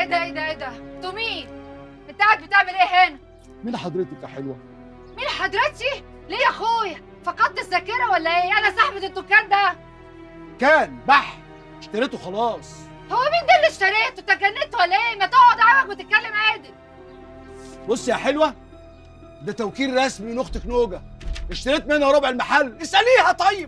ايه ده ايه ده ايه ده انتوا مين انت قاعد بتعمل ايه هنا مين حضرتك يا حلوه مين حضرتي ليه يا اخويا فقدت الذاكره ولا ايه انا صاحبه الدكان ده كان بح اشتريته خلاص هو مين ده اللي اشتريته انت اتجننت ولا ايه ما تقعد عوج وتتكلم عادل بص يا حلوه ده توكيل رسمي من اختك نوجه اشتريت منها ربع المحل اساليها طيب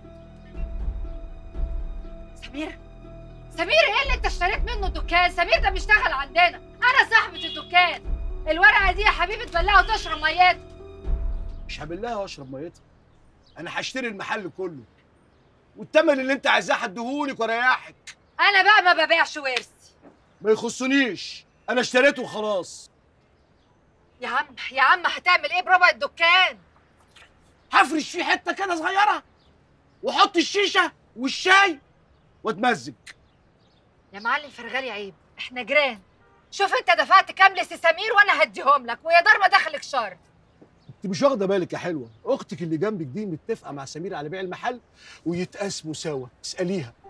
سمير سمير ايه اللي انت اشتريت منه الدكان سمير ده بيشتغل عندنا انا صاحبه الدكان الورقه دي يا حبيبي تبلعها وتشرب ميات مش هبلها واشرب ميتها انا هشتري المحل كله والتمن اللي انت عايزاه هديهولك واريحك انا بقى ما ببيعش ورثي ما يخصنيش انا اشتريته وخلاص يا عم يا عم هتعمل ايه بربع الدكان هفرش فيه حته كده صغيره واحط الشيشه والشاي واتمزج يا معلم فرغالي عيب احنا جيران شوف انت دفعت كام لسي سمير وانا هديهم لك ويا دار ما دخلك شر انت مش واخده بالك يا حلوه اختك اللي جنبك دي متفقه مع سمير على بيع المحل ويتقاسموا سوا اساليها